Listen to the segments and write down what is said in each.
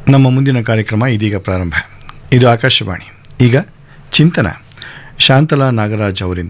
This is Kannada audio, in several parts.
ನಮ್ಮ ಮುಂದಿನ ಕಾರ್ಯಕ್ರಮ ಇದೀಗ ಪ್ರಾರಂಭ ಇದು ಆಕಾಶವಾಣಿ ಈಗ ಚಿಂತನ ಶಾಂತಲಾ ನಾಗರಾಜ್ ಅವರಿಂದ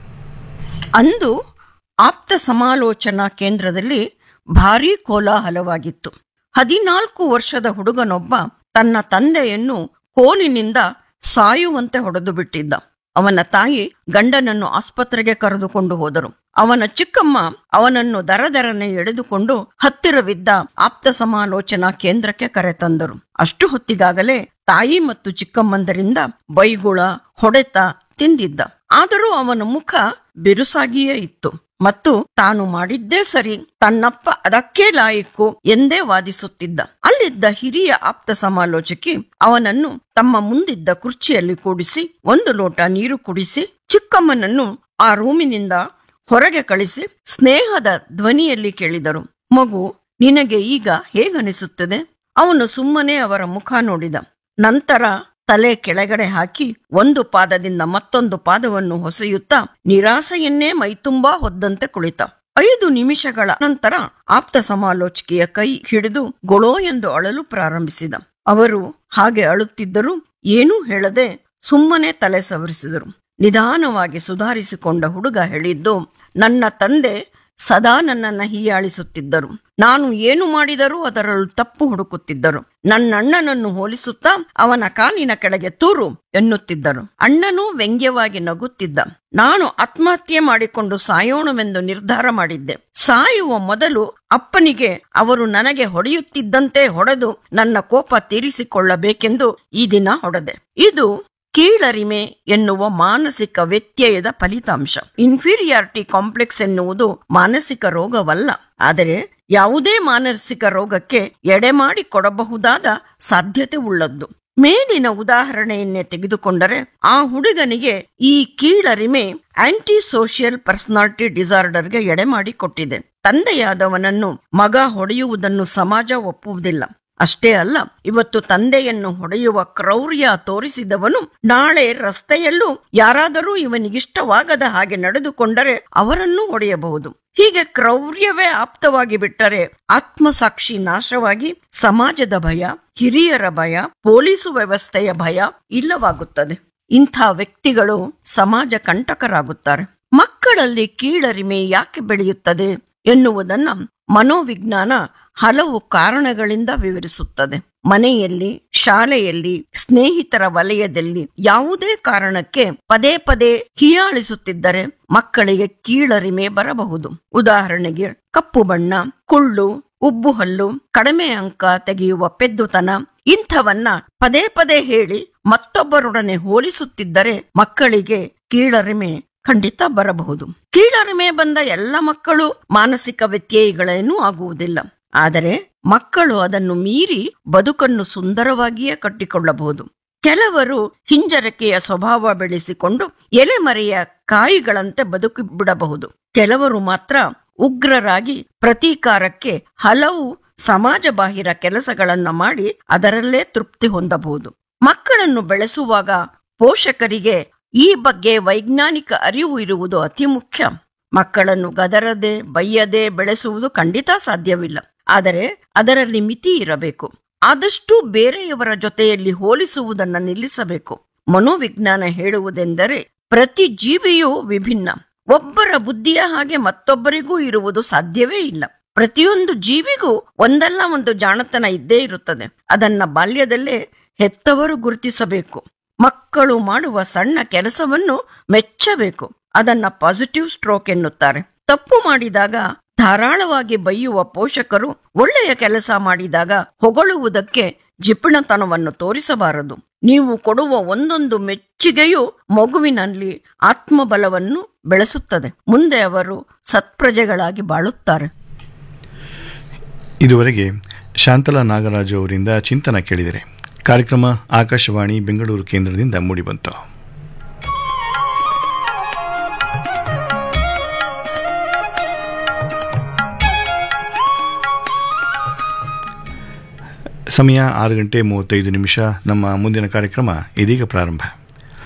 ಅಂದು ಆಪ್ತ ಸಮಾಲೋಚನಾ ಕೇಂದ್ರದಲ್ಲಿ ಭಾರೀ ಕೋಲಾಹಲವಾಗಿತ್ತು ಹದಿನಾಲ್ಕು ವರ್ಷದ ಹುಡುಗನೊಬ್ಬ ತನ್ನ ತಂದೆಯನ್ನು ಕೋಲಿನಿಂದ ಸಾಯುವಂತೆ ಹೊಡೆದು ಬಿಟ್ಟಿದ್ದ ಅವನ ತಾಯಿ ಗಂಡನನ್ನು ಆಸ್ಪತ್ರೆಗೆ ಕರೆದುಕೊಂಡು ಹೋದರು ಅವನ ಚಿಕ್ಕಮ್ಮ ಅವನನ್ನು ದರದರನೆ ಎಳೆದುಕೊಂಡು ಹತ್ತಿರವಿದ್ದ ಆಪ್ತ ಸಮಾಲೋಚನಾ ಕೇಂದ್ರಕ್ಕೆ ಕರೆತಂದರು ಅಷ್ಟು ಹೊತ್ತಿಗಾಗಲೇ ತಾಯಿ ಮತ್ತು ಚಿಕ್ಕಮ್ಮಂದರಿಂದ ಬೈಗುಳ ಹೊಡೆತ ತಿಂದಿದ್ದ ಆದರೂ ಅವನ ಮುಖ ಬಿರುಸಾಗಿಯೇ ಇತ್ತು ಮತ್ತು ತಾನು ಮಾಡಿದ್ದೇ ಸರಿ ತನ್ನಪ್ಪ ಅದಕ್ಕೆ ಲಾಯಕ್ಕು ಎಂದೇ ವಾದಿಸುತ್ತಿದ್ದ ಅಲ್ಲಿದ್ದ ಹಿರಿಯ ಆಪ್ತ ಸಮಾಲೋಚಕಿ ಅವನನ್ನು ತಮ್ಮ ಮುಂದಿದ್ದ ಕುರ್ಚಿಯಲ್ಲಿ ಕೂಡಿಸಿ ಒಂದು ಲೋಟ ನೀರು ಕುಡಿಸಿ ಚಿಕ್ಕಮ್ಮನನ್ನು ಆ ರೂಮಿನಿಂದ ಹೊರಗೆ ಕಳಿಸಿ ಸ್ನೇಹದ ಧ್ವನಿಯಲ್ಲಿ ಕೇಳಿದರು ಮಗು ನಿನಗೆ ಈಗ ಹೇಗನಿಸುತ್ತದೆ ಅವನು ಸುಮ್ಮನೆ ಅವರ ಮುಖ ನೋಡಿದ ನಂತರ ತಲೆ ಕೆಳಗಡೆ ಹಾಕಿ ಒಂದು ಪಾದದಿಂದ ಮತ್ತೊಂದು ಪಾದವನ್ನು ಹೊಸೆಯುತ್ತಾ ನಿರಾಸೆಯನ್ನೇ ಮೈತುಂಬಾ ಹೊದ್ದಂತೆ ಕುಳಿತ ಐದು ನಿಮಿಷಗಳ ನಂತರ ಆಪ್ತ ಸಮಾಲೋಚಕಿಯ ಕೈ ಹಿಡಿದು ಗೊಳೋ ಎಂದು ಅಳಲು ಪ್ರಾರಂಭಿಸಿದ ಅವರು ಹಾಗೆ ಅಳುತ್ತಿದ್ದರೂ ಏನೂ ಹೇಳದೆ ಸುಮ್ಮನೆ ತಲೆ ಸವರಿಸಿದರು ನಿಧಾನವಾಗಿ ಸುಧಾರಿಸಿಕೊಂಡ ಹುಡುಗ ಹೇಳಿದ್ದು ನನ್ನ ತಂದೆ ಸದಾ ನನ್ನನ್ನ ಹೀಯಾಳಿಸುತ್ತಿದ್ದರು ನಾನು ಏನು ಮಾಡಿದರೂ ಅದರಲ್ಲೂ ತಪ್ಪು ಹುಡುಕುತ್ತಿದ್ದರು ನನ್ನಣ್ಣನನ್ನು ಹೋಲಿಸುತ್ತಾ ಅವನ ಕಾಲಿನ ಕೆಳಗೆ ತೂರು ಎನ್ನುತ್ತಿದ್ದರು ಅಣ್ಣನೂ ವ್ಯಂಗ್ಯವಾಗಿ ನಗುತ್ತಿದ್ದ ನಾನು ಆತ್ಮಹತ್ಯೆ ಮಾಡಿಕೊಂಡು ಸಾಯೋಣವೆಂದು ನಿರ್ಧಾರ ಮಾಡಿದ್ದೆ ಸಾಯುವ ಮೊದಲು ಅಪ್ಪನಿಗೆ ಅವರು ನನಗೆ ಹೊಡೆಯುತ್ತಿದ್ದಂತೆ ಹೊಡೆದು ನನ್ನ ಕೋಪ ತೀರಿಸಿಕೊಳ್ಳಬೇಕೆಂದು ಈ ದಿನ ಹೊಡೆದೆ ಇದು ಕೀಳರಿಮೆ ಎನ್ನುವ ಮಾನಸಿಕ ವ್ಯತ್ಯಯದ ಫಲಿತಾಂಶ ಇನ್ಫೀರಿಯಾರಿಟಿ ಕಾಂಪ್ಲೆಕ್ಸ್ ಎನ್ನುವುದು ಮಾನಸಿಕ ರೋಗವಲ್ಲ ಆದರೆ ಯಾವುದೇ ಮಾನಸಿಕ ರೋಗಕ್ಕೆ ಎಡೆಮಾಡಿ ಕೊಡಬಹುದಾದ ಸಾಧ್ಯತೆ ಉಳ್ಳದ್ದು ಮೇಲಿನ ಉದಾಹರಣೆಯನ್ನೇ ತೆಗೆದುಕೊಂಡರೆ ಆ ಹುಡುಗನಿಗೆ ಈ ಕೀಳರಿಮೆ ಆಂಟಿ ಸೋಷಿಯಲ್ ಪರ್ಸನಾಲಿಟಿ ಡಿಸಾರ್ಡರ್ಗೆ ಎಡೆಮಾಡಿ ಕೊಟ್ಟಿದೆ ತಂದೆಯಾದವನನ್ನು ಮಗ ಹೊಡೆಯುವುದನ್ನು ಸಮಾಜ ಒಪ್ಪುವುದಿಲ್ಲ ಅಷ್ಟೇ ಅಲ್ಲ ಇವತ್ತು ತಂದೆಯನ್ನು ಹೊಡೆಯುವ ಕ್ರೌರ್ಯ ತೋರಿಸಿದವನು ನಾಳೆ ರಸ್ತೆಯಲ್ಲೂ ಯಾರಾದರೂ ಇವನಿಗಿಷ್ಟವಾಗದ ಹಾಗೆ ನಡೆದುಕೊಂಡರೆ ಅವರನ್ನೂ ಹೊಡೆಯಬಹುದು ಹೀಗೆ ಕ್ರೌರ್ಯವೇ ಆಪ್ತವಾಗಿ ಬಿಟ್ಟರೆ ಆತ್ಮಸಾಕ್ಷಿ ನಾಶವಾಗಿ ಸಮಾಜದ ಭಯ ಹಿರಿಯರ ಭಯ ಪೊಲೀಸು ವ್ಯವಸ್ಥೆಯ ಭಯ ಇಲ್ಲವಾಗುತ್ತದೆ ಇಂಥ ವ್ಯಕ್ತಿಗಳು ಸಮಾಜ ಕಂಟಕರಾಗುತ್ತಾರೆ ಮಕ್ಕಳಲ್ಲಿ ಕೀಳರಿಮೆ ಯಾಕೆ ಬೆಳೆಯುತ್ತದೆ ಎನ್ನುವುದನ್ನ ಮನೋವಿಜ್ಞಾನ ಹಲವು ಕಾರಣಗಳಿಂದ ವಿವರಿಸುತ್ತದೆ ಮನೆಯಲ್ಲಿ ಶಾಲೆಯಲ್ಲಿ ಸ್ನೇಹಿತರ ವಲಯದಲ್ಲಿ ಯಾವುದೇ ಕಾರಣಕ್ಕೆ ಪದೇ ಪದೇ ಹೀಯಾಳಿಸುತ್ತಿದ್ದರೆ ಮಕ್ಕಳಿಗೆ ಕೀಳರಿಮೆ ಬರಬಹುದು ಉದಾಹರಣೆಗೆ ಕಪ್ಪು ಬಣ್ಣ ಕುಳ್ಳು ಉಬ್ಬು ಹಲ್ಲು ಕಡಿಮೆ ಅಂಕ ತೆಗೆಯುವ ಪೆದ್ದುತನ ಇಂಥವನ್ನ ಪದೇ ಪದೇ ಹೇಳಿ ಮತ್ತೊಬ್ಬರೊಡನೆ ಹೋಲಿಸುತ್ತಿದ್ದರೆ ಮಕ್ಕಳಿಗೆ ಕೀಳರಿಮೆ ಖಂಡಿತ ಬರಬಹುದು ಕೀಳರಿಮೆ ಬಂದ ಎಲ್ಲ ಮಕ್ಕಳು ಮಾನಸಿಕ ವ್ಯತ್ಯಯಗಳೇನೂ ಆಗುವುದಿಲ್ಲ ಆದರೆ ಮಕ್ಕಳು ಅದನ್ನು ಮೀರಿ ಬದುಕನ್ನು ಸುಂದರವಾಗಿಯೇ ಕಟ್ಟಿಕೊಳ್ಳಬಹುದು ಕೆಲವರು ಹಿಂಜರಿಕೆಯ ಸ್ವಭಾವ ಬೆಳೆಸಿಕೊಂಡು ಎಲೆಮರೆಯ ಕಾಯಿಗಳಂತೆ ಬದುಕಿ ಬಿಡಬಹುದು ಕೆಲವರು ಮಾತ್ರ ಉಗ್ರರಾಗಿ ಪ್ರತೀಕಾರಕ್ಕೆ ಹಲವು ಸಮಾಜ ಬಾಹಿರ ಕೆಲಸಗಳನ್ನ ಮಾಡಿ ಅದರಲ್ಲೇ ತೃಪ್ತಿ ಹೊಂದಬಹುದು ಮಕ್ಕಳನ್ನು ಬೆಳೆಸುವಾಗ ಪೋಷಕರಿಗೆ ಈ ಬಗ್ಗೆ ವೈಜ್ಞಾನಿಕ ಅರಿವು ಇರುವುದು ಅತಿ ಮುಖ್ಯ ಮಕ್ಕಳನ್ನು ಗದರದೆ ಬೈಯದೆ ಬೆಳೆಸುವುದು ಖಂಡಿತ ಸಾಧ್ಯವಿಲ್ಲ ಆದರೆ ಅದರಲ್ಲಿ ಮಿತಿ ಇರಬೇಕು ಆದಷ್ಟು ಬೇರೆಯವರ ಜೊತೆಯಲ್ಲಿ ಹೋಲಿಸುವುದನ್ನು ನಿಲ್ಲಿಸಬೇಕು ಮನೋವಿಜ್ಞಾನ ಹೇಳುವುದೆಂದರೆ ಪ್ರತಿ ಜೀವಿಯೂ ವಿಭಿನ್ನ ಒಬ್ಬರ ಬುದ್ಧಿಯ ಹಾಗೆ ಮತ್ತೊಬ್ಬರಿಗೂ ಇರುವುದು ಸಾಧ್ಯವೇ ಇಲ್ಲ ಪ್ರತಿಯೊಂದು ಜೀವಿಗೂ ಒಂದಲ್ಲ ಒಂದು ಜಾಣತನ ಇದ್ದೇ ಇರುತ್ತದೆ ಅದನ್ನ ಬಾಲ್ಯದಲ್ಲೇ ಹೆತ್ತವರು ಗುರುತಿಸಬೇಕು ಮಕ್ಕಳು ಮಾಡುವ ಸಣ್ಣ ಕೆಲಸವನ್ನು ಮೆಚ್ಚಬೇಕು ಅದನ್ನ ಪಾಸಿಟಿವ್ ಸ್ಟ್ರೋಕ್ ಎನ್ನುತ್ತಾರೆ ತಪ್ಪು ಮಾಡಿದಾಗ ಧಾರಾಳವಾಗಿ ಬೈಯುವ ಪೋಷಕರು ಒಳ್ಳೆಯ ಕೆಲಸ ಮಾಡಿದಾಗ ಹೊಗಳುವುದಕ್ಕೆ ಜಿಪಣತನವನ್ನು ತೋರಿಸಬಾರದು ನೀವು ಕೊಡುವ ಒಂದೊಂದು ಮೆಚ್ಚುಗೆಯು ಮಗುವಿನಲ್ಲಿ ಆತ್ಮಬಲವನ್ನು ಬೆಳೆಸುತ್ತದೆ ಮುಂದೆ ಅವರು ಸತ್ಪ್ರಜೆಗಳಾಗಿ ಬಾಳುತ್ತಾರೆ ಇದುವರೆಗೆ ಶಾಂತಲಾ ನಾಗರಾಜು ಅವರಿಂದ ಚಿಂತನ ಕೇಳಿದರೆ ಕಾರ್ಯಕ್ರಮ ಆಕಾಶವಾಣಿ ಬೆಂಗಳೂರು ಕೇಂದ್ರದಿಂದ ಮೂಡಿಬಂತು ಸಮಯ ಆರು ಗಂಟೆ ಮೂವತ್ತೈದು ನಿಮಿಷ ನಮ್ಮ ಮುಂದಿನ ಕಾರ್ಯಕ್ರಮ ಇದೀಗ ಪ್ರಾರಂಭ